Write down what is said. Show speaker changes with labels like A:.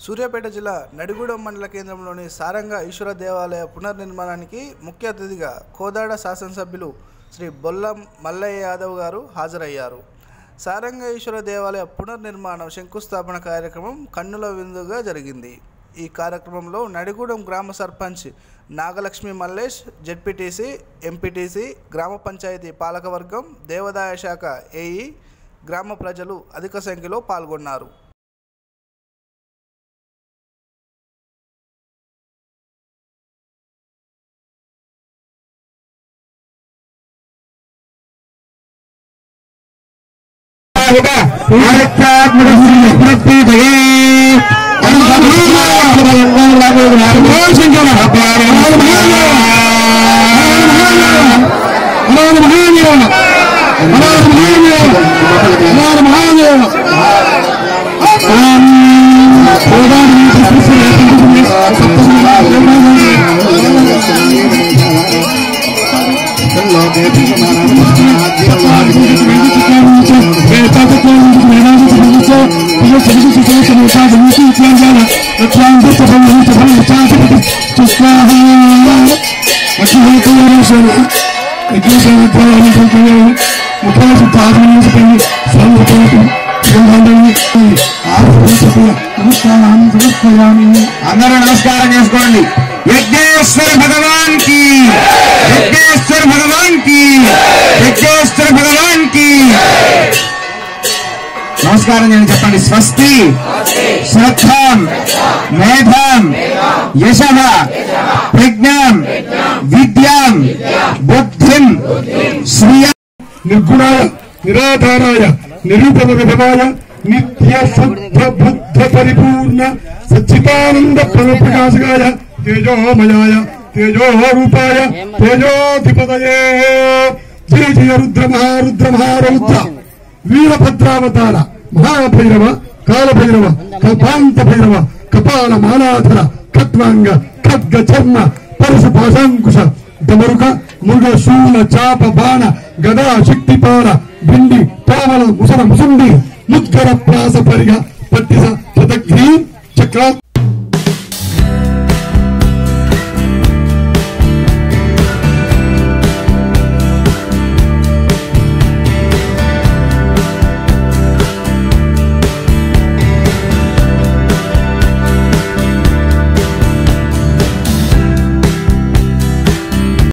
A: సూర్యాపేట జిల్లా నడిగూడెం మండల కేంద్రంలోని సారంగ ఈశ్వర దేవాలయ పునర్నిర్మాణానికి ముఖ్య అతిథిగా కోదాడ శాసనసభ్యులు శ్రీ బొల్లం మల్లయ్య యాదవ్ గారు హాజరయ్యారు సారంగ ఈశ్వర దేవాలయ పునర్నిర్మాణం శంకుస్థాపన కార్యక్రమం కన్నుల విందుగా జరిగింది ఈ కార్యక్రమంలో నడిగూడెం గ్రామ సర్పంచ్ నాగలక్ష్మి మల్లేష్ జెడ్పీటీసీ ఎంపీటీసీ గ్రామ పంచాయతీ పాలకవర్గం దేవాదాయ శాఖ ఏఈ గ్రామ ప్రజలు అధిక సంఖ్యలో పాల్గొన్నారు
B: అందరూ నమస్కారం చేసుకోండి యజ్ఞేశ్వర భగవాన్ కి యజ్ఞేశ్వర భగవాన్ కి యజ్ఞేశ్వర భగవాన్ కి నమస్కారం చేయండి చెప్పండి స్వస్తి శ్రద్ధాం మేధాం యశ ప్రజ్ఞాం విద్యాం బుద్ధిం శ్రియ
C: నిర్గుణాయ నిరాధారాయ నిరూపణ విధమాయ నిత్య శుద్ధ బుద్ధ పరిపూర్ణ సచ్చిదానంద పరప్రకాశకాయ తేజోమయాయ తేజోరూపాయ తేజోధిపతయే జయ జయ రుద్ర మహారుద్ర మహారౌద్ర వీరభద్రావతార మహాభైరవ కాలభైరవ కల్పాంత భైరవ కపాల మాలాధర ఖద్వాంగ ఖడ్గ చర్మ పరశు పాశాంకుశ డమరుక మృగ శూల చాప బాణ గదా శక్తిపాల బిండి పావల ముసల ముసుండి ముద్గర ప్రాస పరిగ పట్టిస పదగ్రీ చక్ర